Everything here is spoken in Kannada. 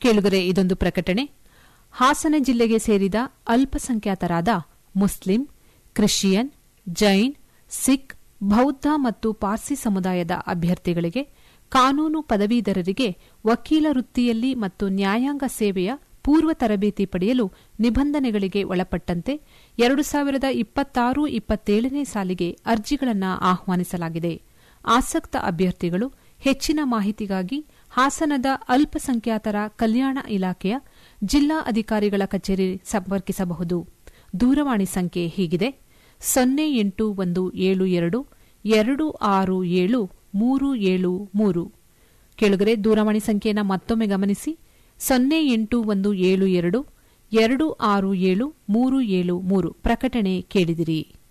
ಕೇಳುಗರೆ ಇದೊಂದು ಪ್ರಕಟಣೆ ಹಾಸನ ಜಿಲ್ಲೆಗೆ ಸೇರಿದ ಅಲ್ಪಸಂಖ್ಯಾತರಾದ ಮುಸ್ಲಿಂ ಕ್ರಿಶ್ಚಿಯನ್ ಜೈನ್ ಸಿಖ್ ಬೌದ್ಧ ಮತ್ತು ಪಾರ್ಸಿ ಸಮುದಾಯದ ಅಭ್ಯರ್ಥಿಗಳಿಗೆ ಕಾನೂನು ಪದವೀಧರರಿಗೆ ವಕೀಲ ವೃತ್ತಿಯಲ್ಲಿ ಮತ್ತು ನ್ಯಾಯಾಂಗ ಸೇವೆಯ ಪೂರ್ವ ತರಬೇತಿ ಪಡೆಯಲು ನಿಬಂಧನೆಗಳಿಗೆ ಒಳಪಟ್ಟಂತೆ ಎರಡು ಸಾವಿರದ ಇಪ್ಪತ್ತಾರು ಇಪ್ಪತ್ತೇಳನೇ ಸಾಲಿಗೆ ಅರ್ಜಿಗಳನ್ನು ಆಹ್ವಾನಿಸಲಾಗಿದೆ ಆಸಕ್ತ ಅಭ್ಯರ್ಥಿಗಳು ಹೆಚ್ಚಿನ ಮಾಹಿತಿಗಾಗಿ ಹಾಸನದ ಅಲ್ಪಸಂಖ್ಯಾತರ ಕಲ್ಯಾಣ ಇಲಾಖೆಯ ಜಿಲ್ಲಾ ಅಧಿಕಾರಿಗಳ ಕಚೇರಿ ಸಂಪರ್ಕಿಸಬಹುದು ದೂರವಾಣಿ ಸಂಖ್ಯೆ ಹೀಗಿದೆ ಸೊನ್ನೆ ಎಂಟು ಒಂದು ಏಳು ಎರಡು ಎರಡು ಆರು ಏಳು ಮೂರು ಏಳು ಮೂರು ಕೆಳಗರೆ ದೂರವಾಣಿ ಸಂಖ್ಯೆಯನ್ನು ಮತ್ತೊಮ್ಮೆ ಗಮನಿಸಿ ಸೊನ್ನೆ ಎಂಟು ಒಂದು ಏಳು ಎರಡು ಎರಡು ಆರು ಏಳು ಮೂರು ಏಳು ಮೂರು ಪ್ರಕಟಣೆ ಕೇಳಿದಿರಿ